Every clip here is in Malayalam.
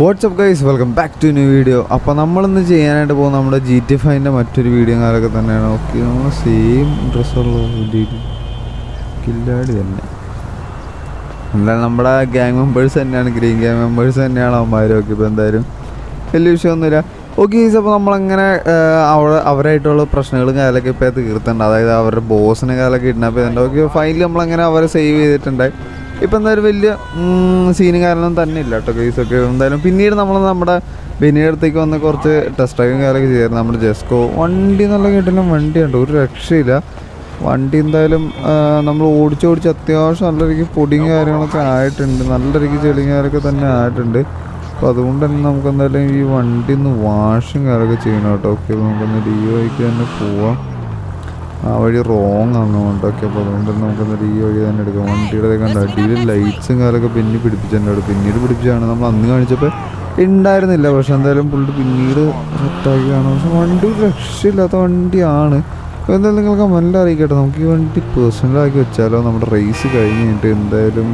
WhatsApp guys welcome back to new video അപ്പോൾ നമ്മളിന്ന് ചെയ്യാനായിട്ട് പോകുന്ന നമ്മുടെ ജി ടി ഫൈൻ്റെ മറ്റൊരു വീഡിയോ കാലൊക്കെ തന്നെയാണ് ഓക്കെ നമ്മൾ സെയിം ഡ്രസ്സുള്ള കില്ലാടി തന്നെ എന്തായാലും നമ്മുടെ ഗ്യാങ് മെമ്പേഴ്സ് തന്നെയാണ് ഗ്രീൻ ഗ്യാങ് മെമ്പേഴ്സ് തന്നെയാണ് അവന്മാരും ഒക്കെ ഇപ്പോൾ എന്തായാലും വലിയ വിഷയമൊന്നുമില്ല ഓക്കെ ഗൈസ് അപ്പോൾ നമ്മളങ്ങനെ അവിടെ അവരായിട്ടുള്ള പ്രശ്നങ്ങളും കാലൊക്കെ ഇപ്പോൾ തീർത്തുണ്ട് അതായത് അവരുടെ ബോസിനെ കാലൊക്കെ കിഡ്നാപ്പ് ചെയ്തിട്ടുണ്ട് ഓക്കെ ഫൈനലി നമ്മളങ്ങനെ അവരെ സേവ് ചെയ്തിട്ടുണ്ടായി ഇപ്പം എന്തായാലും വലിയ സീനും കാരണം തന്നെ ഇല്ല കേട്ടോ കേസൊക്കെ എന്തായാലും പിന്നീട് നമ്മൾ നമ്മുടെ ബെനിയുടെ അടുത്തേക്ക് വന്ന് കുറച്ച് ടെസ്റ്റ് ഡ്രൈവും കാര്യമൊക്കെ ചെയ്യായിരുന്നു നമ്മുടെ ജെസ്കോ വണ്ടി എന്നുള്ള കേട്ടില്ല വണ്ടിയുണ്ട് ഒരു രക്ഷയില്ല വണ്ടി എന്തായാലും നമ്മൾ ഓടിച്ചോടിച്ച് അത്യാവശ്യം നല്ല രീതിക്ക് പൊടിയും കാര്യങ്ങളൊക്കെ ആയിട്ടുണ്ട് നല്ല രീതിക്ക് ചെളിയും കാര്യമൊക്കെ തന്നെ ആയിട്ടുണ്ട് അപ്പോൾ അതുകൊണ്ട് തന്നെ നമുക്ക് എന്തായാലും ഈ വണ്ടി ഒന്ന് വാഷും കാര്യമൊക്കെ ചെയ്യണം കേട്ടോ ഓക്കെ നമുക്കൊന്ന് ഡി വൈക്ക് തന്നെ പോവാം ആ വഴി റോങ് ആണ് കൊണ്ടൊക്കെ അപ്പോൾ അതുകൊണ്ട് തന്നെ നമുക്ക് ഈ വഴി തന്നെ എടുക്കാം വണ്ടിയുടെ കണ്ട അടിയിൽ ലൈറ്റ്സും കാലൊക്കെ പിന്നെ പിടിപ്പിച്ചിട്ടുണ്ട് പിന്നീട് പിടിപ്പിച്ചാണ് നമ്മൾ അന്ന് കാണിച്ചപ്പോൾ ഉണ്ടായിരുന്നില്ല പക്ഷെ എന്തായാലും പുള്ളി പിന്നീട് സെറ്റാക്കിയാണ് പക്ഷെ വണ്ടി ഒരു രക്ഷയില്ലാത്ത വണ്ടിയാണ് അപ്പോൾ എന്തായാലും നിങ്ങൾ കമൻറ്റിൽ അറിയിക്കട്ടെ നമുക്ക് ഈ വണ്ടി പേഴ്സണലാക്കി വെച്ചാലോ നമ്മുടെ റേസ് കഴിഞ്ഞ് കഴിഞ്ഞിട്ട് എന്തായാലും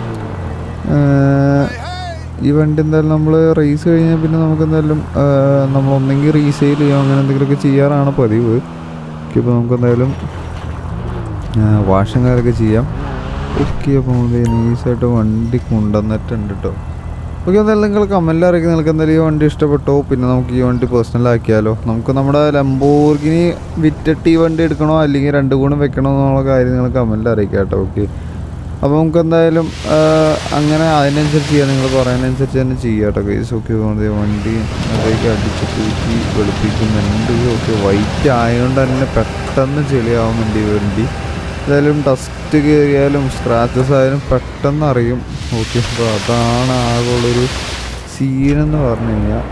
ഏർ, ഈ വണ്ടി എന്തായാലും നമ്മൾ റേസ് കഴിഞ്ഞാൽ പിന്നെ നമുക്ക് എന്തായാലും നമ്മൾ ഒന്നെങ്കിൽ റീസെയിൽ ചെയ്യാം അങ്ങനെ എന്തെങ്കിലുമൊക്കെ ചെയ്യാറാണ് പതിവ് ഓക്കെ അപ്പോൾ നമുക്ക് എന്തായാലും വാഷും കാര്യമൊക്കെ ചെയ്യാം ഓക്കെ അപ്പോൾ നമുക്ക് നൈസായിട്ട് വണ്ടി കൊണ്ടുവന്നിട്ടുണ്ട് കേട്ടോ ഓക്കെ എന്തായാലും നിങ്ങൾ കമൻറ്റിൽ അറിയിക്കും നിങ്ങൾക്ക് എന്തായാലും ഈ വണ്ടി ഇഷ്ടപ്പെട്ടോ പിന്നെ നമുക്ക് ഈ വണ്ടി പേഴ്സണൽ ആക്കിയാലോ നമുക്ക് നമ്മുടെ ലംബോർഗിനി വിറ്റിട്ട് ഈ വണ്ടി എടുക്കണോ അല്ലെങ്കിൽ രണ്ട് ഗുണം വെക്കണോ എന്നുള്ള കാര്യം നിങ്ങൾ കമൻറ്റിൽ അറിയിക്കാം കേട്ടോ ഓക്കെ അപ്പോൾ നമുക്ക് എന്തായാലും ആ, അങ്ങനെ അതിനനുസരിച്ച് ചെയ്യാം നിങ്ങൾ പറയുന്നതനുസരിച്ച് തന്നെ ചെയ്യാം കേട്ടോ കേസ് ഓക്കെ വണ്ടി അതിലേക്ക് അടിച്ച് തൂക്കി വെളുപ്പിക്കുന്നുണ്ട് ഓക്കെ വൈറ്റ് ആയതുകൊണ്ട് തന്നെ പെട്ടെന്ന് ചെളിയാവുന്നുണ്ട് ഈ വണ്ടി എന്തായാലും ഡസ്റ്റ് കയറിയാലും സ്ക്രാച്ചസ് ആയാലും പെട്ടെന്ന് അറിയും ഓക്കെ അപ്പോൾ അതാണ് ആകെയുള്ളൊരു സീനെന്ന് പറഞ്ഞു കഴിഞ്ഞാൽ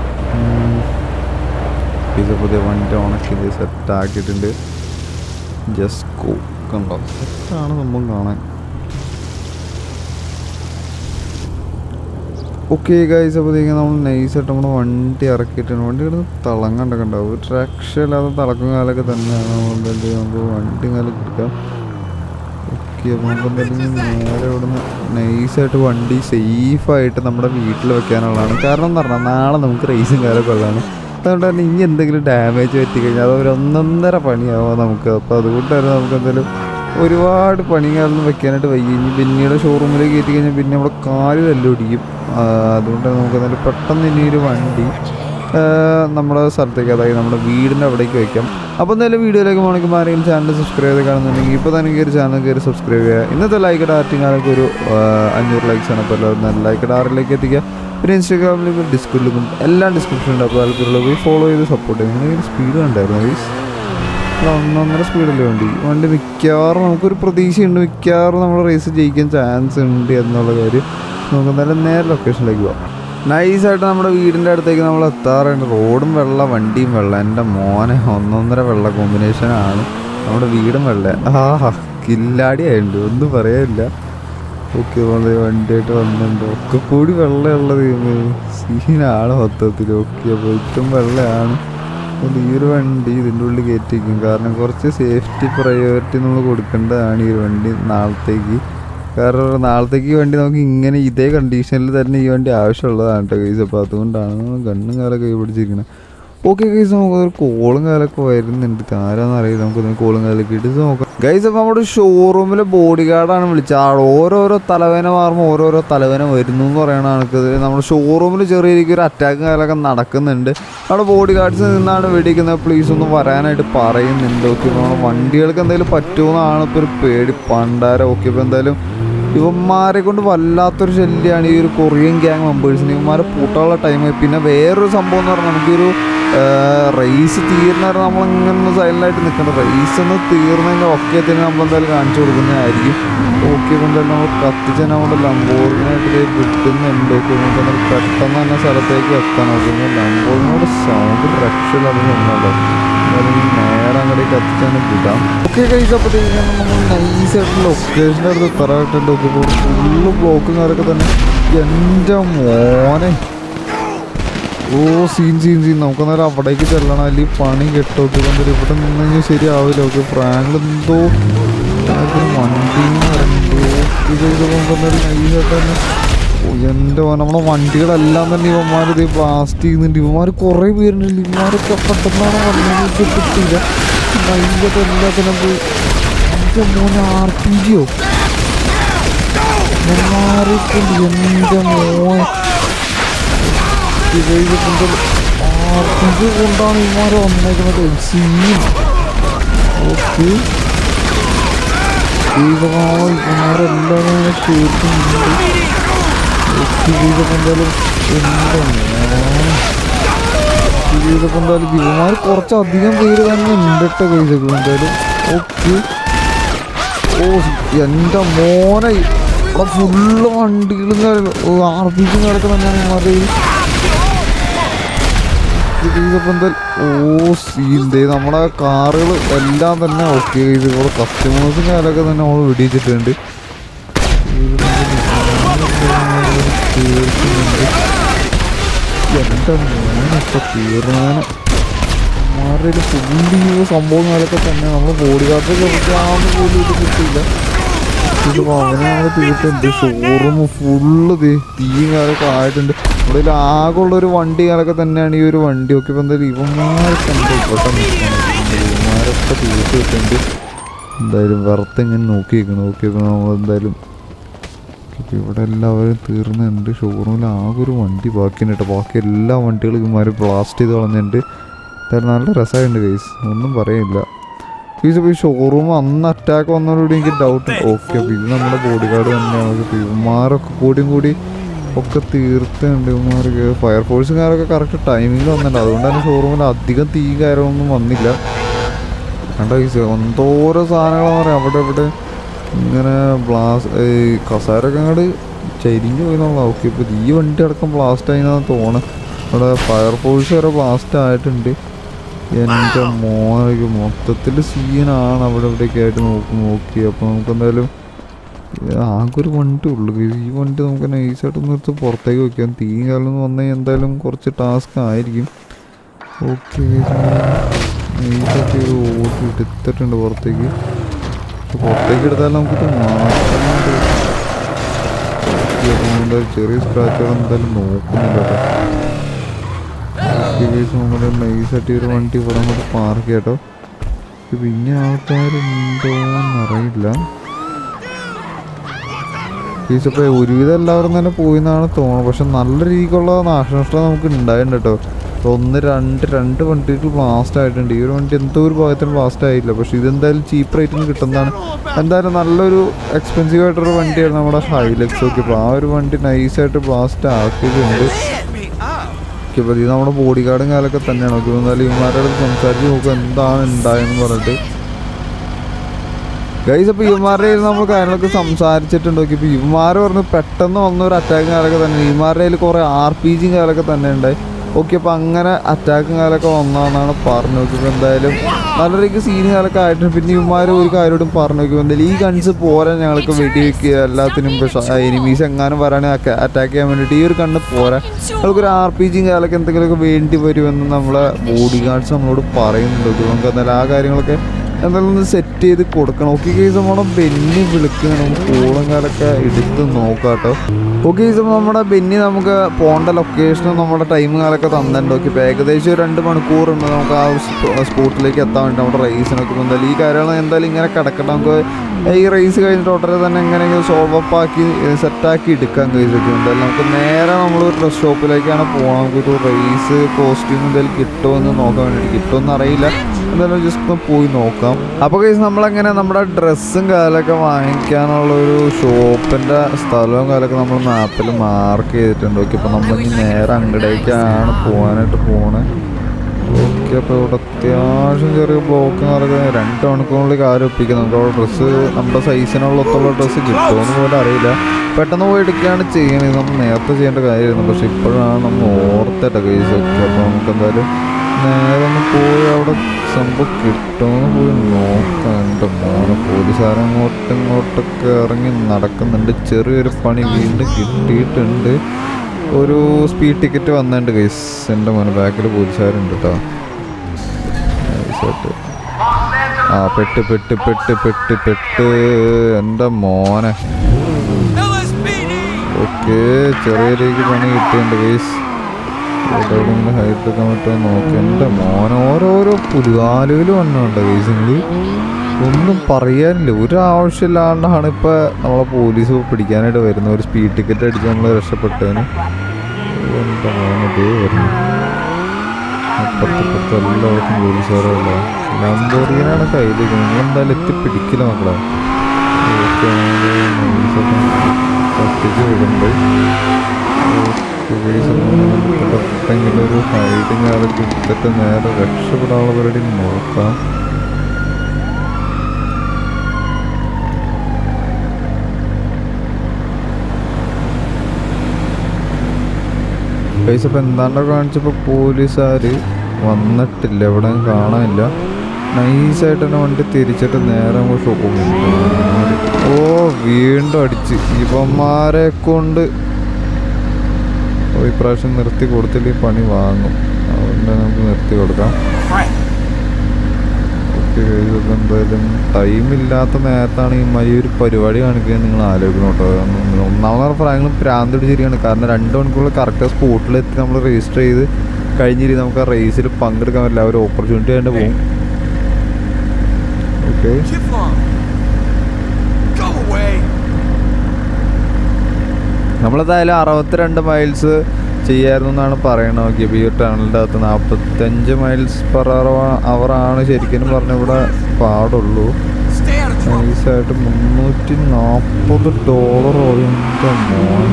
ഇത് പുതിയ വണ്ടി ഉണക്കി സെറ്റ് ആക്കിയിട്ടുണ്ട് ജസ്റ്റ് കണ്ടോ സെറ്റാണ് സംഭവം കാണാൻ ഓക്കെ ഗൈസ് അപ്പോഴത്തേക്കും നമ്മൾ നൈസായിട്ട് നമ്മുടെ വണ്ടി ഇറക്കിയിട്ടുണ്ട് വണ്ടി കിടന്ന് തിളങ്ങണ്ടൊക്കെ ഉണ്ടാവും ഒരു രക്ഷയില്ലാതെ തിളക്കും കാലൊക്കെ തന്നെയാണ് നമ്മൾ എന്തായാലും നമുക്ക് വണ്ടി കാലൊക്കെ എടുക്കാം ഓക്കെ അപ്പോൾ നമുക്ക് എന്തായാലും നേരെ ഇവിടുന്ന് നൈസായിട്ട് വണ്ടി സേഫായിട്ട് നമ്മുടെ വീട്ടിൽ വെക്കാനുള്ളതാണ് കാരണം എന്ന് പറഞ്ഞാൽ നാളെ നമുക്ക് റേസും കാലൊക്കെ ഉള്ളതാണ് അതുകൊണ്ട് തന്നെ ഇനി എന്തെങ്കിലും ഡാമേജ് പറ്റിക്കഴിഞ്ഞാൽ അത് ഒരു ഒന്നൊന്നര പണിയാവും നമുക്ക് അപ്പോൾ അതുകൊണ്ട് തന്നെ നമുക്ക് എന്തായാലും ഒരുപാട് പണികളൊന്നും വെക്കാനായിട്ട് വയ്യ ഇനി പിന്നീട് ഷോറൂമിലേക്ക് കയറ്റി കഴിഞ്ഞാൽ പിന്നെ നമ്മുടെ കാല് തല്ലൊടിക്കും ആ, അതുകൊണ്ട് തന്നെ നമുക്ക് എന്തായാലും പെട്ടെന്ന് ഇനി ഒരു വണ്ടി ആ, നമ്മുടെ സ്ഥലത്തേക്ക് അതായത് നമ്മുടെ വീടിൻ്റെ അവിടേക്ക് വയ്ക്കാം അപ്പോൾ എന്തായാലും വീഡിയോയിലേക്ക് പോകണമെങ്കിൽ ആരെങ്കിലും ചാനൽ സബ്സ്ക്രൈബ് ചെയ്ത് കാണുന്നുണ്ടെങ്കിൽ ഇപ്പോൾ തന്നെ കയറി ചാനൽ കയറി സബ്സ്ക്രൈബ് ചെയ്യുക ഇന്നത്തെ ലൈക്ക് ആർട്ടിങ്ങാനൊക്കെ ഒരു ആ, അഞ്ഞൂറ് ലൈക്സ് ആണ് അപ്പോൾ എല്ലാവരും ലൈക്ക് ആറിലേക്ക് എത്തിക്കുക പിന്നെ ഇൻസ്റ്റാഗ്രാമിലും ഡിസ്ക്രിപ്ഷനിലും എല്ലാം ഡിസ്ക്രിപ്ഷനിലുണ്ട് അപ്പോൾ താല്പര്യമുള്ള പോയി ഫോളോ ചെയ്ത് സപ്പോർട്ട് ചെയ്യും ഇങ്ങനെ സ്പീഡ് കണ്ടായിരുന്നു ഗൈസ് അല്ല, ഒന്നൊന്നര സ്പീഡല്ലേ വണ്ടി വണ്ടി മിക്കവാറും നമുക്കൊരു പ്രതീക്ഷയുണ്ട് മിക്കവാറും നമ്മൾ റേസ് ജയിക്കാൻ ചാൻസ് ഉണ്ട് എന്നുള്ള കാര്യം നമുക്ക് എന്തായാലും നേരെ ലൊക്കേഷനിലേക്ക് പോവാം നൈസായിട്ട് നമ്മുടെ വീടിൻ്റെ അടുത്തേക്ക് നമ്മൾ എത്താറുണ്ട് റോഡും വെള്ള വണ്ടിയും വെള്ള എൻ്റെ മോനെ ഒന്നൊന്നര വെള്ള കോമ്പിനേഷനാണ് നമ്മുടെ വീടും വെള്ള ആഹാ കില്ലാടി ആയിട്ടുണ്ട് ഒന്നും പറയാനില്ല ഓക്കെ വളരെ വണ്ടിയായിട്ട് വന്നിട്ടുണ്ട് ഒക്കെ കൂടി വെള്ളമുള്ളത് സീനാണ് മൊത്തത്തിൽ ഓക്കെ അപ്പോൾ ഏറ്റവും വെള്ളയാണ് അതുകൊണ്ട് ഈ ഒരു വണ്ടി ഇതിൻ്റെ ഉള്ളിൽ കയറ്റിക്കും കാരണം കുറച്ച് സേഫ്റ്റി പ്രയോറിറ്റി നമ്മൾ കൊടുക്കേണ്ടതാണ് ഈ ഒരു വണ്ടി നാളത്തേക്ക് കാരണം നാളത്തേക്ക് ഈ വണ്ടി നമുക്ക് ഇങ്ങനെ ഇതേ കണ്ടീഷനിൽ തന്നെ ഈ വണ്ടി ആവശ്യമുള്ളതാണ് കേട്ടോ ഗൈസ് അപ്പോൾ അതുകൊണ്ടാണ് നമ്മൾ കണ്ണും കാലൊക്കെ കൈ പിടിച്ചിരിക്കുന്നത് ഓക്കെ ഗൈസ് നമുക്ക് ഒരു കോളും കാലൊക്കെ വരുന്നുണ്ട് ആരാന്ന് അറിയില്ല നമുക്ക് കോളും കാലൊക്കെ ഇട്ട് നോക്കാം ഗൈസ് അപ്പോൾ നമ്മുടെ ഷോറൂമിലെ ബോഡി ഗാർഡാണ് വിളിച്ചത് ആൾ ഓരോരോ തലവേന മാറുമ്പോൾ ഓരോരോ തലവേന വരുന്നു എന്ന് പറയണ കണക്ക് നമ്മുടെ ഷോറൂമിൽ ചെറിയ രീതിക്ക് ഒരു അറ്റാക്കും കാലൊക്കെ നടക്കുന്നുണ്ട് അവിടെ ബോഡി ഗാർഡ്സ് നിന്നാണ് വെടിക്കുന്നത് പ്ലീസ് ഒന്ന് വരാനായിട്ട് പറയുന്നുണ്ട് ഓക്കെ നമ്മുടെ വണ്ടികൾക്ക് എന്തെങ്കിലും പറ്റുമെന്നാണ് ഇപ്പോൾ ഒരു പേടി പണ്ടാരം ഓക്കെ ഇപ്പോൾ എന്തായാലും ഇവന്മാരെ കൊണ്ട് വല്ലാത്തൊരു ശല്യമാണ് ഈ ഒരു കൊറിയൻ ഗ്യാങ് മെമ്പേഴ്സിന് ഇവന്മാരെ പൂട്ടാനുള്ള ടൈം പിന്നെ വേറൊരു സംഭവം എന്ന് പറഞ്ഞാൽ നമുക്കൊരു റേസ് തീർന്ന വരെ നമ്മളിങ്ങനെ സൈലൻ്റായിട്ട് നിൽക്കണം റേസ് ഒന്ന് തീർന്നതിൻ്റെ ഒക്കെ തന്നെ നമ്മൾ എന്തായാലും കാണിച്ചു കൊടുക്കുന്നതായിരിക്കും ഓക്കെ എന്തായാലും നമ്മൾ കത്തിച്ച് നമ്മുടെ ലംബോർഗിനായിട്ട് കിട്ടുന്നുണ്ട് ഓക്കെ നമുക്ക് എന്തായാലും പെട്ടെന്ന് തന്നെ സ്ഥലത്തേക്ക് എത്താൻ നോക്കുന്നു ലംബോർഗിനോട് സൗണ്ട് രക്ഷയില്ലാതെ നിന്നല്ലോ എന്തായാലും ഈ നേരെ അങ്ങോട്ട് കത്തിച്ചാണ് വിടാം ഓക്കെ കഴിച്ച് അപ്പോഴത്തേക്കും നമ്മൾ നൈസായിട്ട് ലൊക്കേഷൻ്റെ അടുത്ത് എത്താറായിട്ടുണ്ട് ഓക്കെ ഇപ്പോൾ ഫുള്ള് ബ്ലോക്കും കാര്യമൊക്കെ തന്നെ എൻ്റെ മോനെ ഓ സീൻ സീൻ സീൻ നമുക്ക് നേരം അവിടേക്ക് ചെല്ലണം അല്ലെങ്കിൽ പണി കെട്ടോക്കെ കൊണ്ടൊരു ഇവിടെ നിന്ന് കഴിഞ്ഞാൽ ശരിയാവില്ല ഓക്കെ പ്രാങ്കിൾ എന്തോ വണ്ടി എന്ന് പറയുന്നത് നമുക്ക് എന്തായാലും നൈസായിട്ട് തന്നെ ഓ, എൻ്റെ മോനെ നമ്മളെ വണ്ടികളെല്ലാം തന്നെ ഇവന്മാർ ഇത് ബ്ലാസ്റ്റ് ചെയ്യുന്നുണ്ട് ഇവന്മാർ കുറേ പേരുണ്ട് ഇവന്മാരൊക്കെ പെട്ടെന്നാണ് വന്നത് ഇത് കിട്ടിയില്ല ഭയങ്കര എല്ലാത്തിനും പോയി എൻ്റെ മോനെ ആർ പി ജിയോ ഇവന്മാരൊക്കെയുണ്ട് എൻ്റെ മോനെ ഇവരുടെ ആർ പി ജി കൊണ്ടാണ് ഇവന്മാർ വന്നേക്കുന്നത് സീൻ ഓക്കെ ദൈവമായി ഇവന്മാരെല്ലാം ഇങ്ങനെ കേൾക്കുന്നുണ്ട് ചെയ്തപ്പോൾ എന്തായാലും ചെയ്തപ്പോൾ എന്തായാലും ഇവന്മാർ കുറച്ചധികം പേര് തന്നെ ഉണ്ട് കേട്ടോ കഴിച്ചത് എന്തായാലും ഓക്കെ ഓ എൻ്റെ മോനെ ഇവിടെ ഫുള്ള് വണ്ടികളും കാര്യങ്ങളും ആർ പി ജി കിടക്കണം ഞാൻ ഇവന്മാരുടെ ചെയ്തപ്പോൾ എന്തായാലും ഓ സീൻ ദേ നമ്മുടെ കാറുകൾ എല്ലാം തന്നെ ഓക്കെ ഇത് ഇവിടെ കസ്റ്റമേഴ്സും കാര്യമൊക്കെ തന്നെ നമ്മൾ വെടിയിച്ചിട്ടുണ്ട് കേൾക്കുന്നുണ്ട് എൻ്റെ മോനൊക്കെ തീർന്നാണ് മാറിയൊരു ഫുള്ളി സംഭവങ്ങളൊക്കെ തന്നെ നമ്മൾ ബോഡി ഗാർഡൊക്കെ കുറിച്ചാന്ന് പോലും ഇത് കിട്ടിയില്ല ഇതിപ്പോൾ അവനെ നമ്മൾ തീർത്തുണ്ട് ഷോറൂം ഫുള്ള് തീയും കാലൊക്കെ ആയിട്ടുണ്ട് ഇവിടെ ആകെയുള്ള ഒരു വണ്ടി കാലൊക്കെ തന്നെയാണ് ഈ ഒരു വണ്ടി ഒക്കെ ഇപ്പം എന്തായാലും ഇവന്മാരൊക്കെ ഉണ്ട് ഇവിടെ നിൽക്കുന്നത് ഇവന്മാരൊക്കെ തീർത്ത് കിട്ടുന്നുണ്ട് എന്തായാലും വെറുതെ ഇങ്ങനെ നോക്കി നിൽക്കണം നോക്കിയപ്പോൾ നമ്മൾ എന്തായാലും ഇപ്പൊ ഇവിടെ എല്ലാവരും തീർന്നുണ്ട് ഷോറൂമിൽ ആകെ ഒരു വണ്ടി ബാക്കിയുണ്ട് കേട്ടോ ബാക്കി എല്ലാ വണ്ടികളും ഇവന്മാർ ബ്ലാസ്റ്റ് ചെയ്ത് കളഞ്ഞിട്ടുണ്ട് എന്തായാലും നല്ല രസമായിട്ടുണ്ട് ഗൈസ് ഒന്നും പറയില്ല ഗൈസ് ഇപ്പോൾ ഈ ഷോറൂം അന്ന് അറ്റാക്ക് വന്നതോടുകൂടി എനിക്ക് ഡൗട്ട് ഓക്കെ അപ്പോൾ ഇത് നമ്മുടെ ബോഡി ഗാർഡ് തന്നെയാണ് ഇപ്പോൾ ഇവന്മാരൊക്കെ കൂടിയും കൂടി ഒക്കെ തീർത്തുണ്ട് ഇവന്മാർക്ക് ഫയർഫോഴ്സുകാരൊക്കെ കറക്റ്റ് ടൈമിങ്ങിൽ വന്നിട്ടുണ്ട് അതുകൊണ്ട് തന്നെ ഷോറൂമിൽ അധികം തീ കാര്യമൊന്നും വന്നില്ല കണ്ട ഗൈസ് എന്തോരോ സാധനങ്ങളാന്ന് പറയാം അവിടെ ഇവിടെ ഇങ്ങനെ ബ്ലാസ് ഈ കസാരൊക്കെ അങ്ങോട്ട് ചരിഞ്ഞു പോയി എന്നുള്ള ഓക്കെ ഇപ്പോൾ ഈ വണ്ടി അടക്കം ബ്ലാസ്റ്റ് ആയിന്നാണ് തോന്നുന്നത് അവിടെ ഫയർഫോഴ്സ് വരെ ബ്ലാസ്റ്റ് ആയിട്ടുണ്ട് എൻ്റെ മോനൊക്കെ മൊത്തത്തിൽ സീനാണ് അവിടെ ഇവിടെയൊക്കെ ആയിട്ട് നോക്കി നോക്കി അപ്പോൾ നമുക്ക് എന്തായാലും ആകെ ഒരു വണ്ടി ഉള്ളു ഈ വണ്ടി നമുക്ക് നൈസായിട്ട് ഒന്ന് എടുത്ത് പുറത്തേക്ക് വെക്കാം തീ കാലം വന്നു കഴിഞ്ഞാൽ എന്തായാലും കുറച്ച് ടാസ്ക് ആയിരിക്കും ഓക്കെ നൈസായിട്ട് ഒരു ഓടി എടുത്തിട്ടുണ്ട് പുറത്തേക്ക് പക്ഷെ പുറത്തേക്ക് എടുത്താൽ നമുക്കിത് മാറ്റാനുണ്ട് എന്തായാലും ചെറിയ സ്ക്രാച്ചുകൾ എന്തായാലും നോക്കുന്നില്ല കേട്ടോ നമ്മുടെ നൈസായിട്ട് ഒരു വണ്ടി ഇവിടെ അങ്ങോട്ട് പാർക്ക് കേട്ടോ പിന്നെ ആൾക്കാരുണ്ടോന്നറിയില്ല ഇപ്പോൾ ഒരുവിധം എല്ലാവരും തന്നെ പോയി എന്നാണ് തോന്നുന്നത് പക്ഷെ നല്ല രീതിക്കുള്ള നാശനഷ്ടം നമുക്ക് ഉണ്ടായിട്ടുണ്ട് കേട്ടോ ഇപ്പോൾ ഒന്ന് രണ്ട് രണ്ട് വണ്ടികൾ ബ്ലാസ്റ്റ് ആയിട്ടുണ്ട് ഈ ഒരു വണ്ടി എന്തോ ഒരു ഭാഗത്തിന് ബ്ലാസ്റ്റ് ആയില്ല പക്ഷെ ഇതെന്തായാലും ചീപ്പ് റേറ്റിന് കിട്ടുന്നതാണ് എന്തായാലും നല്ലൊരു എക്സ്പെൻസീവ് ആയിട്ടൊരു വണ്ടിയാണ് നമ്മുടെ ഹൈലക്സ് ഒക്കെ അപ്പോൾ ആ ഒരു വണ്ടി നൈസായിട്ട് ബ്ലാസ്റ്റ് ആക്കിയിട്ടുണ്ട് ഇപ്പോൾ ഇത് നമ്മുടെ ബോഡി ഗാർഡും കാലൊക്കെ തന്നെയാണ് നോക്കി എന്നാലും ഇവന്മാരുടെ അടുത്ത് സംസാരിച്ച് നോക്കുക എന്താണ് ഉണ്ടായെന്ന് പറഞ്ഞിട്ട് ഗൈസ് അപ്പോൾ ഇവന്മാരുടെ കയ്യിൽ നമ്മൾ കാര്യങ്ങളൊക്കെ സംസാരിച്ചിട്ടുണ്ട് നോക്കി ഇപ്പോൾ ഇവന്മാർ പറഞ്ഞ് പെട്ടെന്ന് വന്ന ഒരു അറ്റാക്കും കാലൊക്കെ തന്നെ ഇവന്മാരുടെ കയ്യിൽ കുറേ ആർ പി ജിയും കാലൊക്കെ തന്നെ ഉണ്ടായി ഓക്കെ അപ്പോൾ അങ്ങനെ അറ്റാക്കും കാലൊക്കെ വന്നതെന്നാണ് പറഞ്ഞു നോക്കിയപ്പോൾ എന്തായാലും നല്ല രീതിക്ക് സീൻ കാലൊക്കെ ആയിട്ടുണ്ട് പിന്നെ ഇവന്മാർ ഒരു കാര്യത്തോടും പറഞ്ഞു നോക്കിയപ്പോൾ എന്തായാലും ഈ ഗൺസ് പോരാ ഞങ്ങൾക്ക് വെടിവെക്കുക എല്ലാത്തിനും പക്ഷേ എനിമീസ് എങ്ങാനും വരാണെങ്കിൽ അറ്റാക്ക് ചെയ്യാൻ വേണ്ടിയിട്ട് ഈ ഒരു കണ്ണ് പോരാ നമുക്കൊരു ആർ പി ജിയും കാലൊക്കെ എന്തെങ്കിലുമൊക്കെ വേണ്ടി വരുമെന്ന് നമ്മളെ ബോഡി ഗാർഡ്സ് നമ്മളോട് പറയുന്നുണ്ട് ഓക്കെ നമുക്ക് എന്തായാലും ആ കാര്യങ്ങളൊക്കെ എന്തായാലും ഒന്ന് സെറ്റ് ചെയ്ത് കൊടുക്കണം ഓക്കെ കേസ് നമ്മുടെ ബെന്നി വിളിക്കുന്ന നമുക്ക് കോളും കാലൊക്കെ എടുത്ത് നോക്കാം കേട്ടോ ഓക്കെ കേസ് നമ്മുടെ ബെന്നി നമുക്ക് പോകേണ്ട ലൊക്കേഷനും നമ്മുടെ ടൈം കാലൊക്കെ തന്നിട്ടുണ്ട് ഓക്കെ ഇപ്പോൾ ഏകദേശം ഒരു രണ്ട് മണിക്കൂറുണ്ട് നമുക്ക് ആ ഒരു സ്പോ- സ്പോട്ടിലേക്ക് എത്താൻ വേണ്ടി നമ്മുടെ റേസിനൊക്കെ ഇപ്പോൾ എന്തായാലും ഈ കാര്യങ്ങൾ എന്തായാലും ഇങ്ങനെ കിടക്കട്ടെ നമുക്ക് ഈ റേസ് കഴിഞ്ഞിട്ട് ഉടനെ തന്നെ എങ്ങനെയെങ്കിലും സോൾവ് അപ്പ് ആക്കി സെറ്റാക്കി എടുക്കാൻ കഴിച്ചു എന്തായാലും നമുക്ക് നേരെ നമ്മൾ ഡ്രസ് ഷോപ്പിലേക്കാണ് പോകണം നമുക്കൊരു റേസ് കോസ്റ്റ്യൂം എന്തായാലും കിട്ടുമോ എന്ന് നോക്കാൻ വേണ്ടിയിട്ട് കിട്ടുമെന്ന് അറിയില്ല എന്തായാലും ജസ്റ്റ് ഒന്ന് പോയി നോക്കാം അപ്പോൾ കേസ് നമ്മളങ്ങനെ നമ്മുടെ ഡ്രസ്സും കാലൊക്കെ വാങ്ങിക്കാനുള്ള ഒരു ഷോപ്പിൻ്റെ സ്ഥലവും കാലൊക്കെ നമ്മൾ മാപ്പിൽ മാർക്ക് ചെയ്തിട്ടുണ്ട് ഓക്കെ അപ്പോൾ നമ്മൾ ഇനി നേരെ അങ്ങടേക്കാണ് പോകാനായിട്ട് പോണേ ഓക്കെ അപ്പോൾ ഇവിടെ അത്യാവശ്യം ചെറിയ ബ്ലോക്ക് നടക്കുന്ന രണ്ട് മണിക്കൂറിനുള്ളിൽ കാര്യം ഒപ്പിക്കും നമുക്ക് അവിടെ ഡ്രസ്സ് നമ്മുടെ സൈസിനുള്ള ഒത്തുള്ള ഡ്രസ്സ് കിട്ടുമെന്ന് പോലും അറിയില്ല പെട്ടെന്ന് പോയി എടുക്കുകയാണ് ചെയ്യുന്നത് നമ്മൾ നേരത്തെ ചെയ്യേണ്ട കാര്യമായിരുന്നു പക്ഷെ ഇപ്പോഴാണ് നമ്മൾ ഓർത്തിട്ട കേസ് ഒക്കെ അപ്പോൾ നമുക്ക് എന്തായാലും നേരെ ഒന്ന് പോയി അവിടെ സംഭവം കിട്ടുമെന്ന് പോയി നോക്കാം എൻ്റെ മോനെ പോലീസുകാരൻ അങ്ങോട്ടും ഇങ്ങോട്ടൊക്കെ ഇറങ്ങി നടക്കുന്നുണ്ട് ചെറിയൊരു പണി വീണ്ടും കിട്ടിയിട്ടുണ്ട് ഒരു സ്പീഡ് ടിക്കറ്റ് വന്നിട്ടുണ്ട് ഗൈസ് എൻ്റെ മോനെ ബാക്കിൽ പോലീസുകാരുണ്ട് കേട്ടോ നൈസായിട്ട് ആ പെട്ട് പെട്ട് പെട്ട് പെട്ട് പെട്ട് എൻ്റെ മോനെ ഓക്കെ ചെറിയ രീതിക്ക് പണി കിട്ടിയിട്ടുണ്ട് ഗൈസ് എവിടെയെങ്കിലും ഹൈറ്റ് എടുക്കാൻ പറ്റുമോ നോക്കി എൻ്റെ മോൻ ഓരോരോ പുലുകാലുകൾ വന്നുണ്ട് ഗൈസ് നിങ്ങൾ ഒന്നും പറയാനില്ല ഒരു ആവശ്യമില്ലാണ്ടാണ് ഇപ്പോൾ നമ്മളെ പോലീസ് പിടിക്കാനായിട്ട് വരുന്നത് ഒരു സ്പീഡ് ടിക്കറ്റ് അടിച്ച് നമ്മൾ രക്ഷപ്പെട്ടതിന് എൻ്റെ മോൻ ഇതേ വരുന്നു അപ്പുറത്തിപ്പുറത്ത് എല്ലാവർക്കും പോലീസുകാരുള്ള ലംബോറിയനാണ് കയ്യിലേക്ക് നിങ്ങൾ എന്തായാലും എത്തി പിടിക്കില്ല മക്കളെ ഓക്കെ തട്ടിച്ച് വിടുന്നുണ്ട് പെട്ടെങ്കിലും ഒരു ഹൈഡിങ് ആളൊക്കെ എടുത്തിട്ട് നേരെ രക്ഷപ്പെടാനുള്ള പരിപാടി നോക്കാം പൈസ ഇപ്പം എന്താണ്ടോ കാണിച്ചപ്പോൾ പോലീസുകാർ വന്നിട്ടില്ല എവിടെ കാണാനില്ല നൈസായിട്ട് തന്നെ വണ്ടി തിരിച്ചിട്ട് നേരെ അങ്ങോട്ട് ഷോപ്പ് ഓ വീണ്ടും അടിച്ച് ഇവന്മാരെ കൊണ്ട് ഓ, ഇപ്രാവശ്യം നിർത്തി കൊടുത്തില്ലെങ്കിൽ പണി വാങ്ങും അതുകൊണ്ട് നമുക്ക് നിർത്തി കൊടുക്കാം ഓക്കെ ഇതൊക്കെ എന്തായാലും ടൈമില്ലാത്ത നേരത്താണ് ഈ മരി ഒരു പരിപാടി കാണിക്കുക നിങ്ങൾ ആലോചിക്കണം കേട്ടോ ഒന്നാമത് പ്രായങ്ങളും പ്രാന്ത് പിടിച്ചിരിക്കുകയാണ് കാരണം രണ്ട് മണിക്കൂറിൽ കറക്റ്റ് സ്പോട്ടിലെത്തി നമ്മൾ രജിസ്റ്റർ ചെയ്ത് കഴിഞ്ഞിരി നമുക്ക് ആ റേസിൽ പങ്കെടുക്കാൻ പറ്റില്ല ആ ഒരു ഓപ്പർച്യൂണിറ്റി ആയിട്ട് പോകും ഓക്കെ Kiflon! Go away! നമ്മളെന്തായാലും അറുപത്തിരണ്ട് മൈൽസ് ചെയ്യായിരുന്നു എന്നാണ് പറയണത് നോക്കിയപ്പോൾ ഈ ടണലിൻ്റെ അകത്ത് നാൽപ്പത്തഞ്ച് മൈൽസ് പെർ അവർ ആണ് ശരിക്കും പറഞ്ഞ ഇവിടെ പാടുള്ളൂ Stay out of trouble! നൈസായിട്ട് മുന്നൂറ്റി നാൽപ്പത് ഡോളറോ എൻ്റെ മോൻ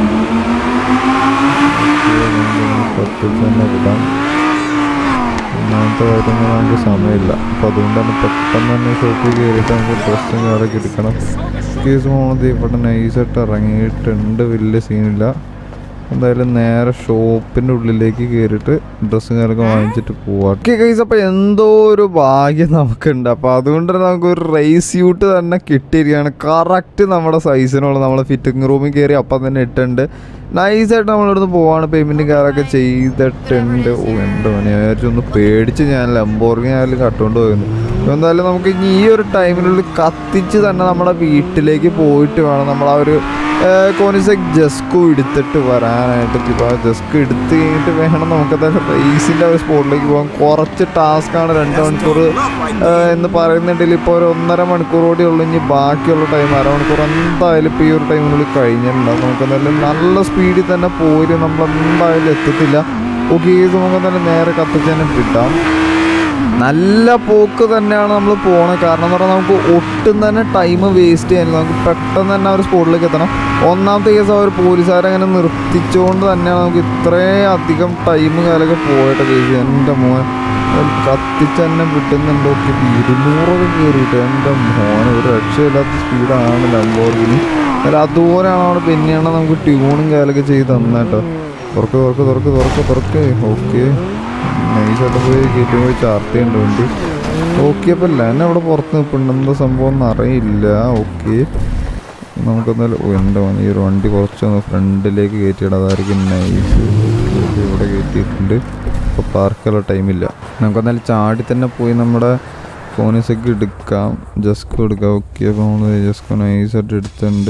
പത്തിച്ച് തന്നെ വിടാം ഒന്നാമത്തെ കാര്യങ്ങൾ നമുക്ക് സമയമില്ല അപ്പോൾ അതുകൊണ്ട് തന്നെ പെട്ടെന്ന് തന്നെ ഷോപ്പിൽ കയറിയിട്ട് നമുക്ക് ഡ്രസ്സും കാറൊക്കെ എടുക്കണം കേസ് പോകുന്നത് ഇവിടെ നൈസായിട്ട് ഇറങ്ങിയിട്ടുണ്ട് വലിയ സീനില്ല എന്തായാലും നേരെ ഷോപ്പിൻ്റെ ഉള്ളിലേക്ക് കയറിയിട്ട് ഡ്രസ്സും കാര്യമൊക്കെ വാങ്ങിച്ചിട്ട് പോവാം ഓക്കെ കൈസ് അപ്പോൾ എന്തോ ഒരു ഭാഗ്യം നമുക്കുണ്ട് അപ്പോൾ അതുകൊണ്ട് തന്നെ നമുക്ക് ഒരു റേസ് സ്യൂട്ട് തന്നെ കിട്ടിയിരിക്കുകയാണ് കറക്റ്റ് നമ്മുടെ സൈസിനുള്ള നമ്മൾ ഫിറ്റിംഗ് റൂമിൽ കയറി അപ്പം തന്നെ ഇട്ടുണ്ട് നൈസായിട്ട് നമ്മളിവിടുന്ന് പോവാണ് പേയ്മെൻറ്റ് കാര്യമൊക്കെ ചെയ്തിട്ടുണ്ട് ഓ എൻ്റെ മണി ഒന്ന് പേടിച്ച് ഞാൻ ലംബോർഗി ആയാലും കട്ടുകൊണ്ട് പോയിരുന്നു എന്തായാലും നമുക്ക് ഇനി ഈ ഒരു ടൈമിനുള്ളിൽ കത്തിച്ച് തന്നെ നമ്മുടെ വീട്ടിലേക്ക് പോയിട്ട് വേണം നമ്മൾ ആ ഒരു കോണിസെക് ജസ്കു എടുത്തിട്ട് വരാനായിട്ട് ഇപ്പോൾ ജസ്കു എടുത്ത് കഴിഞ്ഞിട്ട് വേണം നമുക്ക് എന്തായാലും റേസിൻ്റെ ഒരു സ്പോട്ടിലേക്ക് പോകാൻ കുറച്ച് ടാസ്ക്കാണ് രണ്ട് മണിക്കൂർ ഏഹ്, എന്ന് പറയുന്നുണ്ടെങ്കിൽ ഇപ്പോൾ ഒരു ഒന്നര മണിക്കൂർ കൂടി ഉള്ളു ഇനി ബാക്കിയുള്ള ടൈം അരമണിക്കൂർ എന്തായാലും ഇപ്പോൾ ഈ ഒരു ടൈമിനുള്ളിൽ കഴിഞ്ഞിട്ടുണ്ടാവും നമുക്ക് എന്തായാലും നല്ല സ്പീഡിൽ തന്നെ പോയിട്ട് നമ്മൾ എന്തായാലും എത്തത്തില്ല ഓക്കെ ഇത് നമുക്ക് എന്തായാലും നേരെ കത്തിച്ച് തന്നെ വിടാം നല്ല പോക്ക് തന്നെയാണ് നമ്മൾ പോണത് കാരണം എന്ന് പറഞ്ഞാൽ നമുക്ക് ഒട്ടും തന്നെ ടൈം വേസ്റ്റ് ചെയ്യാനില്ല നമുക്ക് പെട്ടെന്ന് തന്നെ ആ ഒരു സ്പോട്ടിലേക്ക് എത്തണം ഒന്നാമത്തെ കേസ് ആ ഒരു പോലീസുകാരങ്ങനെ നിർത്തിച്ചുകൊണ്ട് തന്നെയാണ് നമുക്ക് ഇത്രയും അധികം ടൈം കാലൊക്കെ പോയിട്ട് കേസ് എൻ്റെ മോൻ അത് കത്തിച്ച് തന്നെ വിട്ടുന്നുണ്ട് ഓക്കെ ഇരുന്നൂറൊക്കെ കയറിയിട്ട് എൻ്റെ മോനെ ഒരു രക്ഷയില്ലാത്ത സ്പീഡാണ് ലംബോർഗിനി അല്ല അതുപോലെയാണ് അവിടെ പിന്നെയാണ് നമുക്ക് ട്യൂണും കാലൊക്കെ ചെയ്ത് തന്നേട്ടോ തുറക്ക് തുറക്ക് തുറക്ക് തുറക്ക് തുറക്ക് ഓക്കെ നൈസായിട്ട് പോയി കയറ്റി പോയി ചാർട്ട് ചെയ്യേണ്ട വണ്ടി ഓക്കെ അപ്പം ലെന അവിടെ പുറത്ത് നിൽപ്പുണ്ട് എന്താ സംഭവം എന്ന് അറിയില്ല ഓക്കെ നമുക്കെന്തായാലും ഓ എൻ്റെ മോനെ ഈ ഒരു വണ്ടി കുറച്ചൊന്ന് ഫ്രണ്ടിലേക്ക് കയറ്റിയിടാം അതായിരിക്കും നൈസ് ഇവിടെ കയറ്റിയിട്ടുണ്ട് ഇപ്പോൾ പാർക്കുള്ള ടൈമില്ല നമുക്കെന്തായാലും ചാടി തന്നെ പോയി നമ്മുടെ ഫോണിസൊക്കെ എടുക്കാം ജസ്കോ എടുക്കാം ഓക്കെ അപ്പോൾ നമ്മൾ ജസ്കോ നൈസായിട്ട് എടുത്തിട്ടുണ്ട്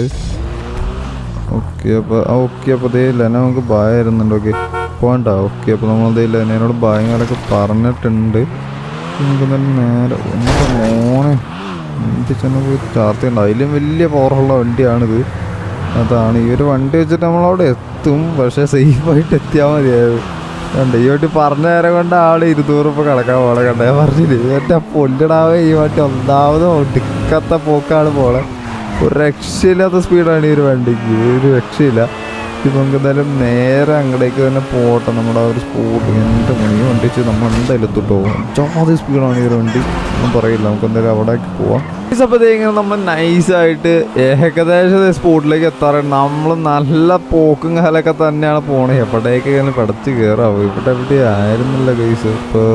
ഓക്കെ അപ്പോൾ ആ ഓക്കെ അപ്പോൾ ദേ ലെന നമുക്ക് ബായ് ആയിരുന്നുണ്ട് ഓക്കെ പോകണ്ട ഓക്കെ അപ്പോൾ നമ്മൾ ദേ ലെനയോട് ബായങ്ങളൊക്കെ പറഞ്ഞിട്ടുണ്ട് നമുക്ക് തന്നെ നേരെ ഒന്ന് മോനെ എന്ത് ചെന്ന് പോയി ചാർത്ത് ചെയ്യണ്ട അതിലും വലിയ പവറുള്ള വണ്ടിയാണിത് അതാണ് ഈ ഒരു വണ്ടി വെച്ചിട്ട് നമ്മളവിടെ എത്തും പക്ഷേ സേഫായിട്ട് എത്തിയാൽ മതിയായത് കണ്ട ഈ വണ്ടി പറഞ്ഞ നേരം കൊണ്ട് ആൾ ഇരുന്നൂറ് രൂപ കിടക്കാൻ പോളെ കണ്ട ഞാൻ പറഞ്ഞില്ലേ എൻ്റെ പൊല്ലിടാവേ ഈ വണ്ടി ഒന്നാമത് ഒടുക്കത്ത പോക്കാണ് പോളെ ഒരു രക്ഷയില്ലാത്ത സ്പീഡാണ് ഈ ഒരു വണ്ടിക്ക് ഒരു രക്ഷയില്ല ഇപ്പം നമുക്ക് എന്തായാലും നേരെ അങ്ങടേക്ക് തന്നെ പോട്ടെ നമ്മുടെ ആ ഒരു സ്പോട്ട് എൻ്റെ മണി വണ്ടി വെച്ച് നമ്മൾ എന്തായാലും എത്തിട്ടോ ജാതി സ്പീഡാണ് ഈ ഒരു വണ്ടി ഒന്നും പറയില്ല നമുക്ക് എന്തായാലും അവിടേക്ക് പോവാം അപ്പോൾ ഇങ്ങനെ നമ്മൾ നൈസായിട്ട് ഏകദേശം സ്പോട്ടിലേക്ക് എത്താറുണ്ട് നമ്മൾ നല്ല പോക്കും കാലൊക്കെ തന്നെയാണ് പോണത് എവിടേക്ക് ഇങ്ങനെ പടച്ച് കയറാവോ ഇവിടെ എവിടെ ആയിരുന്നില്ല കേസ് ഇപ്പോൾ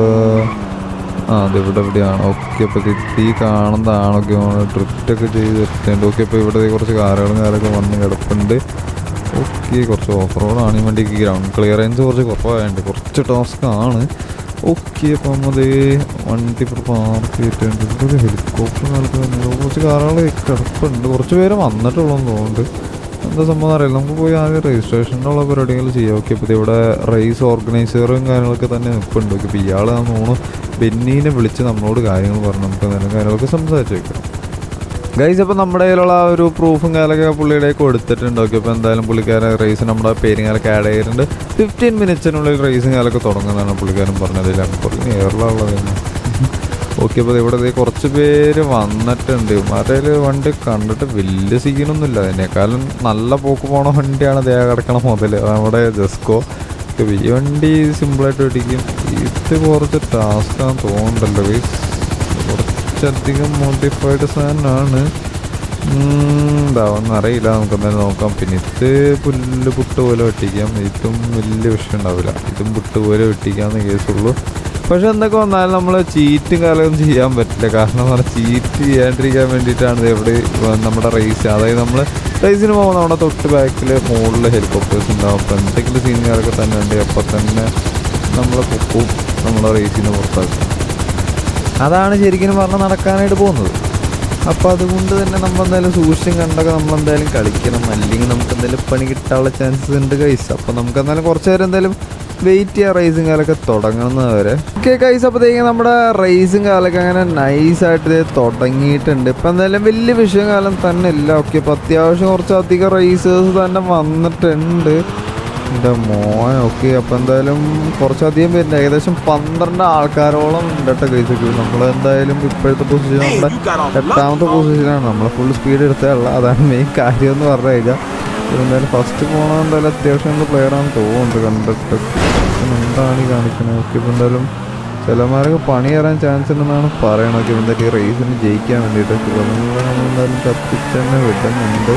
ആ അത് ഇവിടെ എവിടെയാണ് ഓക്കെ അപ്പോൾ ഇത് ഈ കാണുന്നതാണ് ഓക്കെ ഡ്രിഫ്റ്റൊക്കെ ചെയ്ത് എത്തേണ്ട ഓക്കെ അപ്പോൾ ഇവിടെ കുറച്ച് കാറുകളും കാരൊക്കെ വന്ന് കിടപ്പുണ്ട് ഓക്കെ കുറച്ച് ഓഫ് റോഡാണ് ഈ വണ്ടിക്ക് ഗ്രൗണ്ട് ക്ലിയറൻസ് കുറച്ച് കുറവായുണ്ട് കുറച്ച് ടാസ്ക് ആണ് ഓക്കെ അപ്പം അത് വണ്ടി ഇപ്പോൾ പാർക്ക് ചെയ്തിട്ടുണ്ട് ഇവിടെ ഒരു ഹെലികോപ്റ്റർ കാലത്ത് കുറച്ച് കാറുകൾ കിടപ്പുണ്ട് കുറച്ച് പേര് വന്നിട്ടുള്ളൂ എന്ന് തോന്നുന്നുണ്ട് എന്താ സംഭവം അറിയില്ല നമുക്ക് പോയി ആദ്യം രജിസ്ട്രേഷനുള്ള പരിപാടികൾ ചെയ്യാം ഓക്കെ ഇപ്പോൾ ഇവിടെ റേസ് ഓർഗനൈസറും കാര്യങ്ങളൊക്കെ തന്നെ നിൽപ്പുണ്ട് ഓക്കെ ഇപ്പോൾ ഇയാൾ തോന്നുന്നു ബെന്നീനെ വിളിച്ച് നമ്മളോട് കാര്യങ്ങൾ പറഞ്ഞ് നമുക്ക് എന്തെങ്കിലും കാര്യങ്ങളൊക്കെ സംസാരിച്ച് വെക്കണം ഗൈസ് അപ്പോൾ നമ്മുടെ കയ്യിലുള്ള ആ ഒരു പ്രൂഫും കാര്യമൊക്കെ പുള്ളിയുടെ കൊടുത്തിട്ടുണ്ട് ഓക്കെ അപ്പോൾ എന്തായാലും പുള്ളിക്കാരൻ റേസ് നമ്മുടെ പേരും കാലൊക്കെ ആഡ് ചെയ്തിട്ടുണ്ട് ഫിഫ്റ്റീൻ മിനിറ്റ്സിനുള്ളിൽ റേസും കാലൊക്കെ തുടങ്ങുന്നതാണ് പുള്ളിക്കാരൻ പറഞ്ഞത് ഇല്ല കുറേ ഏറിലുള്ളത് തന്നെ ഓക്കെ അപ്പോൾ ഇവിടെ ദേ കുറച്ച് പേര് വന്നിട്ടുണ്ട് ഇവന്മാരുടെ വണ്ടി കണ്ടിട്ട് വലിയ സീനൊന്നുമില്ല അതിനേക്കാളും നല്ല പോക്ക് പോണ വണ്ടിയാണ് ദേ കിടക്കണ മുതൽ നമ്മുടെ ജസ്കോ ഒക്കെ ഈ വണ്ടി സിമ്പിളായിട്ട് ഓടിക്കും ഇത് കുറച്ച് ടാസ്ക്കാന്ന് തോന്നുന്നുണ്ടല്ലോ ഗൈസ് കുറച്ചധികം മോഡിഫൈഡ് സാധനമാണ് എന്താവെന്ന് അറിയില്ല നമുക്ക് എന്തായാലും നോക്കാം പിന്നെ ഇത് പുല്ല് പുട്ട് പോലെ വെട്ടിക്കാം ഇതും വലിയ വിഷയം ഉണ്ടാവില്ല ഇതും പുട്ട് പോലെ വെട്ടിക്കാന്ന് കേസുള്ളൂ പക്ഷെ എന്തൊക്കെ വന്നാലും നമ്മൾ ചീറ്റും കാലമൊന്നും ചെയ്യാൻ പറ്റില്ല കാരണം എന്ന് പറഞ്ഞാൽ ചീറ്റ് ചെയ്യാണ്ടിരിക്കാൻ വേണ്ടിയിട്ടാണ് ഇത് എവിടെ നമ്മുടെ റേസ് അതായത് നമ്മൾ റേസിന് പോകുമ്പോൾ നമ്മുടെ തൊട്ട് ബാക്കിൽ മുകളിൽ ഹെലികോപ്റ്റേഴ്സ് ഉണ്ടാവും അപ്പോൾ എന്തെങ്കിലും സീനുകാരൊക്കെ തന്നെ ഉണ്ട് അപ്പോൾ തന്നെ നമ്മളെ പൊക്കും നമ്മളെ റേസിന് പുറത്താക്കും അതാണ് ശരിക്കും പറഞ്ഞാൽ നടക്കാനായിട്ട് പോകുന്നത് അപ്പോൾ അതുകൊണ്ട് തന്നെ നമ്മൾ എന്തായാലും സൂക്ഷിച്ചും കണ്ടൊക്കെ നമ്മൾ എന്തായാലും കളിക്കണം അല്ലെങ്കിൽ നമുക്ക് എന്തായാലും പണി കിട്ടാനുള്ള ചാൻസസ് ഉണ്ട് കൈസ് അപ്പോൾ നമുക്ക് എന്തായാലും കുറച്ച് നേരം എന്തായാലും വെയിറ്റ് ചെയ്യാം റേസിങ് കാലൊക്കെ തുടങ്ങുന്നവരെ ഓക്കെ കൈസ് അപ്പോഴത്തേക്കും നമ്മുടെ റേസിങ് കാലൊക്കെ അങ്ങനെ നൈസായിട്ട് ഇത് തുടങ്ങിയിട്ടുണ്ട് ഇപ്പം എന്തായാലും വലിയ വിഷയം കാലം തന്നെ ഇല്ല ഓക്കെ ഇപ്പോൾ അത്യാവശ്യം കുറച്ച് അധികം റേസേഴ്സ് തന്നെ വന്നിട്ടുണ്ട് എൻ്റെ മോൻ ഓക്കെ അപ്പോൾ എന്തായാലും കുറച്ചധികം പേരുണ്ട് ഏകദേശം പന്ത്രണ്ട് ആൾക്കാരോളം ഉണ്ട് കേട്ടോ കേസൊക്കെ നമ്മൾ എന്തായാലും ഇപ്പോഴത്തെ പൊസിഷൻ നമ്മുടെ എട്ടാമത്തെ പൊസിഷനാണ് നമ്മൾ ഫുൾ സ്പീഡ് എടുത്തതല്ല അതാണ് മെയിൻ കാര്യം എന്ന് പറഞ്ഞു കഴിഞ്ഞാൽ എന്തായാലും ഫസ്റ്റ് പോകണ എന്തായാലും അത്യാവശ്യം നല്ല പ്ലെയർ ആണെന്ന് തോന്നുന്നുണ്ട് കണ്ടിട്ട് പിന്നെ എന്താണ് ഈ കാണിക്കണത് ഓക്കെ ഇപ്പോൾ എന്തായാലും ചിലമാരൊക്കെ പണി കയറാൻ ചാൻസ് ഉണ്ടെന്നാണ് പറയണത് ഓക്കെ എന്തായാലും ഈ റേസിന് ജയിക്കാൻ വേണ്ടിയിട്ടൊക്കെ നമ്മൾ എന്തായാലും കത്തിച്ച് തന്നെ വിടുന്നുണ്ട്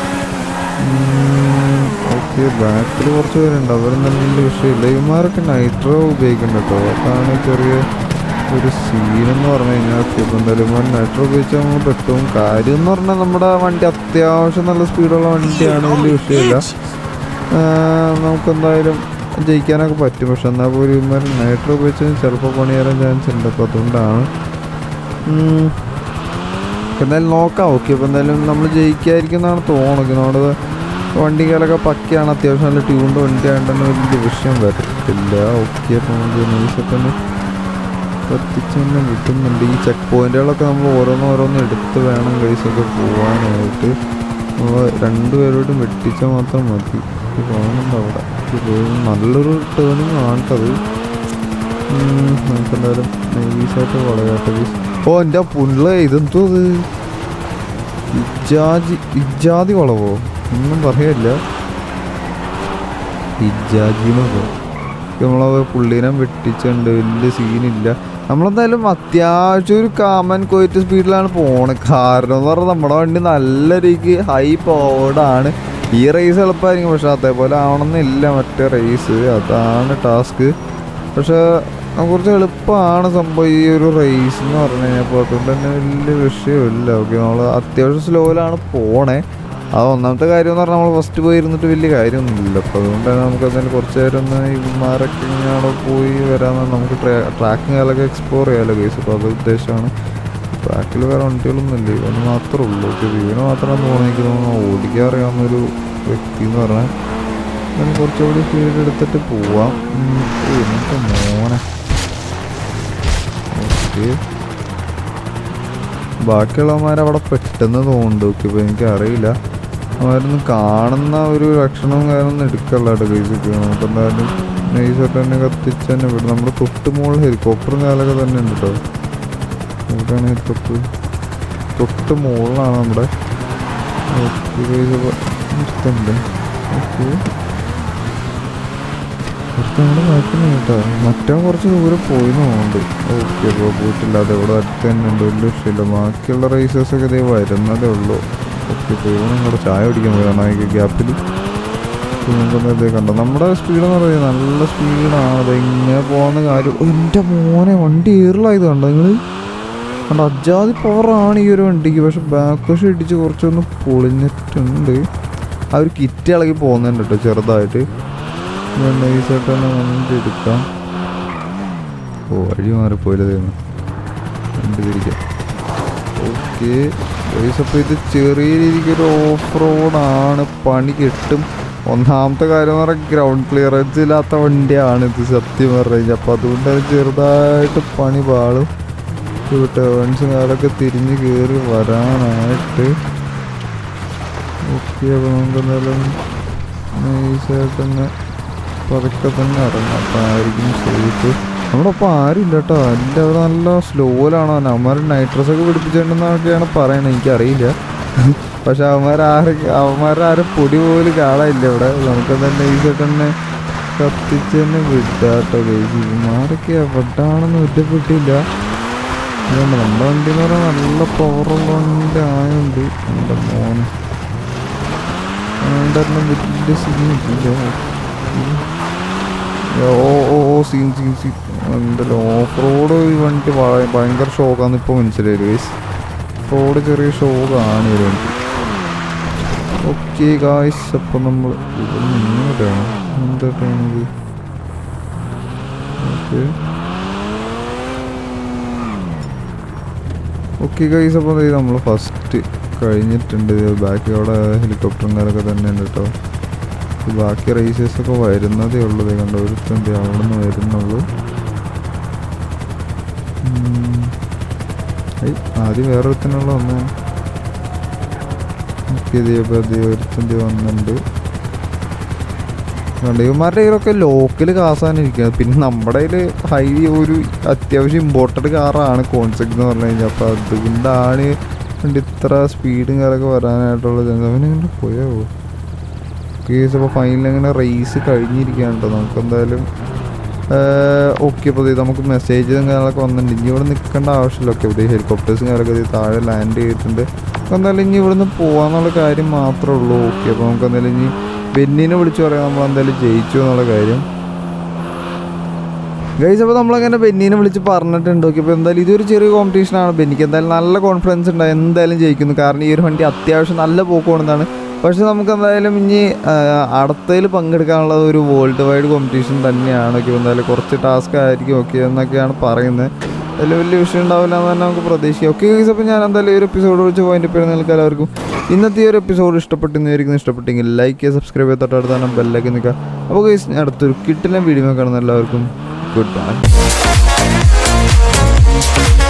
ഓക്കെ ബാക്കിൽ കുറച്ച് പേരുണ്ട് അവരൊന്നും വലിയ വിഷയമില്ല ഇവന്മാരൊക്കെ നൈട്രോ ഉപയോഗിക്കുന്നുണ്ട് കേട്ടോ അതാണ് ചെറിയ ഒരു സീൻ എന്ന് പറഞ്ഞു കഴിഞ്ഞാൽ ഇപ്പം എന്തായാലും ഇവന്മാർ നൈട്രോ ഉപയോഗിച്ച് നമ്മൾ പെട്ടും കാര്യം എന്ന് പറഞ്ഞാൽ നമ്മുടെ വണ്ടി അത്യാവശ്യം നല്ല സ്പീഡുള്ള വണ്ടിയാണ് വലിയ വിഷയമില്ല നമുക്കെന്തായാലും ജയിക്കാനൊക്കെ പറ്റും പക്ഷെ എന്നാൽ പോലും ഇവന്മാർ നൈട്രോ ഉപയോഗിച്ച് ചിലപ്പോൾ പണി തരാൻ ചാൻസ് ഉണ്ട് അപ്പോൾ അതുകൊണ്ടാണ് ഉം. എന്തായാലും നോക്കാം ഓക്കെ അപ്പോൾ എന്തായാലും നമ്മൾ ജയിക്കാതിരിക്കുന്നതാണ് തോന്നുന്നത് നമ്മുടെ വണ്ടികളൊക്കെ പക്കയാണ് അത്യാവശ്യം നല്ല ട്യൂണിൻ്റെ വണ്ടി ആയതുകൊണ്ട് വലിയ വിഷയം വരത്തില്ല ഓക്കെ അപ്പോൾ നമുക്ക് ന്യൂസൊക്കെ ഒന്ന് കത്തിച്ച് തന്നെ വിട്ടുന്നുണ്ട് ഈ ചെക്ക് പോയിന്റുകളൊക്കെ നമ്മൾ ഓരോന്ന് ഓരോന്ന് എടുത്ത് വേണം കൈസൊക്കെ പോകാനായിട്ട് നമ്മൾ രണ്ടുപേരോടും വെട്ടിച്ചാൽ മാത്രം മതി ഇത് കാണുന്നുണ്ട് അവിടെ ഇത് പോയി നല്ലൊരു ടേണിങ് ആണിട്ടത് നമുക്കെന്തായാലും നൈസായിട്ട് വളയാട്ടെ ഓ എൻ്റെ പുള്ള ഇതെന്തോ ഇത് ഇജാജി ഇജാതി വളവോ ഒന്നും പറയില്ല ഇജാജിന്നോ നമ്മളെ പുള്ളീനെ വെട്ടിച്ചുണ്ട് വലിയ സീനില്ല നമ്മളെന്തായാലും അത്യാവശ്യം ഒരു കാമൻ കോയിട്ട് സ്പീഡിലാണ് പോണത് കാരണം എന്ന് പറഞ്ഞാൽ നമ്മുടെ വണ്ടി നല്ല രീതിക്ക് ഹൈ പവേർഡാണ് ഈ റേസ് എളുപ്പമായിരിക്കും പക്ഷെ അതേപോലെ ആവണമെന്നില്ല മറ്റേ റേസ് അതാണ് ടാസ്ക് പക്ഷെ കുറച്ച് എളുപ്പമാണ് സംഭവം ഈ ഒരു റേസ് എന്ന് പറഞ്ഞു കഴിഞ്ഞാൽ അപ്പോൾ അതുകൊണ്ട് തന്നെ വലിയ വിഷയമില്ല ഓക്കെ നമ്മൾ അത്യാവശ്യം സ്ലോയിലാണ് പോണേ അത് ഒന്നാമത്തെ കാര്യം എന്ന് പറഞ്ഞാൽ നമ്മൾ ഫസ്റ്റ് പോയി ഇരുന്നിട്ട് വലിയ കാര്യമൊന്നുമില്ല അപ്പോൾ അതുകൊണ്ട് തന്നെ നമുക്ക് എന്തായാലും കുറച്ച് നേരം ഒന്ന് ഇവന്മാരൊക്കെ ഇങ്ങനെ അവിടെ പോയി വരാമെന്ന് നമുക്ക് ട്രാക്കിംഗ് കാലൊക്കെ എക്സ്പ്ലോർ ചെയ്യാമല്ലോ കേസ് അപ്പോൾ അത് ഉദ്ദേശമാണ് ട്രാക്കിൽ വേറെ വണ്ടികളൊന്നും ഇല്ല ഇവന് മാത്രമേ ഉള്ളൂ ഓക്കെ ഇവന് മാത്രമാണ് തോന്നുന്നു എനിക്ക് തോന്നുന്നു ഓടിക്കാൻ അറിയാവുന്നൊരു വ്യക്തി എന്ന് പറഞ്ഞാൽ ഞാൻ കുറച്ചുകൂടി സ്പീഡ് എടുത്തിട്ട് പോവാം ഉം, ഓ, എനിക്ക് മോനെ ഓക്കെ ബാക്കിയുള്ളവന്മാരവിടെ പെട്ടെന്ന് തോന്നുന്നുണ്ട് ഓക്കെ ഇപ്പോൾ എനിക്കറിയില്ല അവരൊന്നും കാണുന്ന ഒരു ലക്ഷണവും കാര്യമൊന്നും എടുക്കല്ല കേട്ടോ കേസൊക്കെ നമുക്ക് എന്തായാലും നൈസായിട്ട് തന്നെ കത്തിച്ച് തന്നെ വിടും നമ്മുടെ തൊട്ട് മുകളിൽ ഹെലികോപ്റ്ററും കാലൊക്കെ തന്നെ ഉണ്ട് കേട്ടോ എവിടെയാണ് ഹെലികോപ്റ്റർ തൊട്ട് മുകളിലാണ് നമ്മുടെ ഓക്കെ നിർത്തുന്നുണ്ട് ഓക്കെ കുറച്ച് നമ്മുടെ ബാക്കിൽ കേട്ടോ മറ്റവൻ കുറച്ച് ദൂരെ പോയി തോന്നുന്നുണ്ട് ഓക്കെ അപ്പോൾ പോയിട്ടില്ല അത് ഇവിടെ അടുത്ത് തന്നെ ഉണ്ട് വലിയ വിഷയമില്ല ബാക്കിയുള്ള റേസേഴ്സ് ഒക്കെ ഇതേ വരുന്നതേ ഉള്ളൂ ഓക്കെ ഇപ്പോൾ ഇവനും കൂടെ ചായ കുടിക്കാൻ പോയാണ് ഈ ഗ്യാപ്പിൽ നമുക്കൊന്നും ഇതേ കണ്ടോ നമ്മുടെ സ്പീഡ് എന്ന് പറയുന്നത് നല്ല സ്പീഡാണ് അത് ഇങ്ങനെ പോകുന്ന കാര്യം ഓ, എൻ്റെ മോനെ വണ്ടി ഏറിലായത് കണ്ടോ നിങ്ങൾ കണ്ടോ അജാതി പവറാണ് ഈ ഒരു വണ്ടിക്ക് പക്ഷെ ബാക്ക് വശം ഇടിച്ച് കുറച്ചൊന്ന് പൊളിഞ്ഞിട്ടുണ്ട് ആ ഒരു കിറ്റ് ഇളകി പോകുന്നുണ്ട് കേട്ടോ ചെറുതായിട്ട് ഞാൻ നൈസായിട്ട് തന്നെ വണ്ടി എടുക്കാം ഓ വഴി മാറിപ്പോയില്ലേ വണ്ടി തിരിക്കാം ഓക്കെ ഓക്കെ അപ്പോൾ ഇത് ചെറിയ രീതിക്കൊരു ഓഫ് റോഡാണ് പണി കിട്ടും ഒന്നാമത്തെ കാര്യം എന്ന് പറഞ്ഞാൽ ഗ്രൗണ്ട് ക്ലിയറൻസ് ഇല്ലാത്ത വണ്ടിയാണ് ഇത് സത്യം പറഞ്ഞു കഴിഞ്ഞാൽ അപ്പോൾ അതുകൊണ്ട് അത് ചെറുതായിട്ട് പണി പാളും ടേൺസും കാലൊക്കെ തിരിഞ്ഞ് കയറി വരാനായിട്ട് ഓക്കെ അപ്പോൾ നമുക്ക് എന്തായാലും നൈസായിട്ട് തന്നെ പതുക്കെ തന്നെ ഇറങ്ങാം അപ്പം ആയിരിക്കും സേഫ് നമ്മുടെ ഒപ്പം ആരും ഇല്ല കേട്ടോ എല്ലാവരും നല്ല സ്ലോയിലാണോ അവന്മാർ നൈട്രസ് ഒക്കെ പിടിപ്പിച്ചിട്ടുണ്ടെന്നൊക്കെയാണ് പറയണത് എനിക്കറിയില്ല പക്ഷെ അവന്മാരാരും അവന്മാരാരും പൊടി പോലും കാണാനില്ല ഇവിടെ നമുക്ക് തന്നെ നൈസായിട്ട് തന്നെ കത്തിച്ച് തന്നെ വിട്ടാട്ടോ കേസ് ഇവന്മാരൊക്കെ എവിടാണെന്ന് ഒറ്റപ്പെട്ടില്ല ഇതുകൊണ്ട് നമ്മുടെ വണ്ടി എന്ന് പറഞ്ഞാൽ നല്ല പവറുള്ള വണ്ടി ആയതുകൊണ്ട് എൻ്റെ മോനെ അതുകൊണ്ട് തന്നെ വലിയ സീനില്ല ഓ ഓ ഓ സീൻ സീൻ സീൻ എന്തല്ലോ ഓഫ് റോഡ് ഈ വണ്ടി ഭയ- ഭയങ്കര ഷോക്കാന്ന് ഇപ്പോൾ മനസ്സിലായി ഗൈസ് റോഡ് ചെറിയ ഷോക്കാണ് ഈ വണ്ടി ഓക്കെ ഗായ്സ് അപ്പം നമ്മൾ ഇവിടെ നിന്നിട്ടാണ് എന്തായിട്ടാണിത് ഓക്കെ ഓക്കെ ഗൈസ് അപ്പോൾ നമ്മൾ ഫസ്റ്റ് കഴിഞ്ഞിട്ടുണ്ട് ബാക്കി അവിടെ ഹെലികോപ്റ്ററും കാര്യമൊക്കെ തന്നെ ഉണ്ട് കേട്ടോ ഈ ബാക്കി റേസസ് ഒക്കെ വരുന്നതേ ഉള്ളൂ ദേ കണ്ടോ ഒരുത്തൻ്റെ അവിടെ നിന്ന് വരുന്നുള്ളൂ ഉം. ഏയ്, ആദ്യം വേറൊരുത്തനുള്ള വന്നു ഓക്കെ ദീപ ഒരുത്തൻ്റെ വന്നിട്ടുണ്ട് കണ്ടോ, ഇവന്മാരുടെ കയ്യിലൊക്കെ ലോക്കൽ കാസാനിരിക്കുന്നത് പിന്നെ നമ്മുടെ കയ്യിൽ ഹൈ ഒരു അത്യാവശ്യം ഇമ്പോർട്ടഡ് കാറാണ് കോൺസെപ്റ്റ് എന്ന് പറഞ്ഞു കഴിഞ്ഞാൽ അപ്പോൾ അതുകൊണ്ടാണ് വണ്ടി ഇത്ര സ്പീഡും കാര്യമൊക്കെ വരാനായിട്ടുള്ള ചാൻസ് അവനെങ്ങനെ പോയോ കേസ് അപ്പോൾ ഫൈനൽ അങ്ങനെ റേസ് കഴിഞ്ഞിരിക്കുകയാണ് കേട്ടോ നമുക്ക് എന്തായാലും ഓക്കെ അപ്പോൾ ഇത് നമുക്ക് മെസ്സേജും കാര്യങ്ങളൊക്കെ വന്നിട്ടുണ്ട് ഇനി ഇവിടെ നിൽക്കേണ്ട ആവശ്യമില്ല ഓക്കെ ഇവിടെ ഹെലികോപ്റ്റേഴ്സും കാര്യമൊക്കെ ഇത് താഴെ ലാൻഡ് ചെയ്തിട്ടുണ്ട് അപ്പോൾ എന്തായാലും ഇനി ഇവിടുന്ന് പോകാന്നുള്ള കാര്യം മാത്രമേ ഉള്ളൂ ഓക്കെ അപ്പോൾ നമുക്ക് എന്തായാലും ഇനി ബെന്നിനെ വിളിച്ച് പറയാം നമ്മൾ എന്തായാലും ജയിച്ചു എന്നുള്ള കാര്യം ഗൈസ് അപ്പോൾ നമ്മളങ്ങനെ ബെന്നീനെ വിളിച്ച് പറഞ്ഞിട്ടുണ്ട് ഓക്കെ ഇപ്പോൾ എന്തായാലും ഇതൊരു ചെറിയ കോമ്പറ്റീഷനാണ് ബെന്നിക്ക് എന്തായാലും നല്ല കോൺഫിഡൻസ് ഉണ്ട് എന്തായാലും ജയിക്കുന്നു കാരണം ഈ ഒരു വണ്ടി അത്യാവശ്യം നല്ല പോക്കുകൊണ്ടാണ് പക്ഷെ നമുക്ക് എന്തായാലും ഇനി അടുത്തതിൽ പങ്കെടുക്കാനുള്ള ഒരു വേൾഡ് വൈഡ് കോമ്പറ്റീഷൻ തന്നെയാണ് ഓക്കെ എന്തായാലും കുറച്ച് ടാസ്ക് ആയിരിക്കും ഓക്കെ എന്നൊക്കെയാണ് പറയുന്നത് അതിൽ വലിയ വിഷയം ഉണ്ടാവില്ല എന്ന് തന്നെ നമുക്ക് പ്രതീക്ഷിക്കാം ഓക്കെ ഗൈസ് അപ്പോൾ ഞാൻ എന്തായാലും ഈ ഒരു എപ്പിസോഡ് വെച്ച് പോയിന്റ് പേര് നിങ്ങൾക്ക് എല്ലാവർക്കും ഇന്നത്തെ ഈ ഒരു എപ്പിസോഡ് ഇഷ്ടപ്പെട്ടെന്നായിരിക്കും ഇഷ്ടപ്പെട്ടെങ്കിൽ ലൈക്ക് ചെയ്യുക സബ്സ്ക്രൈബ് ചെയ്യുക തൊട്ടടുത്താണ് ബെല്ലൊക്കെ നിൽക്കുക അപ്പോൾ ഗൈസ് അടുത്തൊരു കിട്ടില്ല വീഡിയോ കാണുന്ന എല്ലാവർക്കും ഗുഡ് ബൈ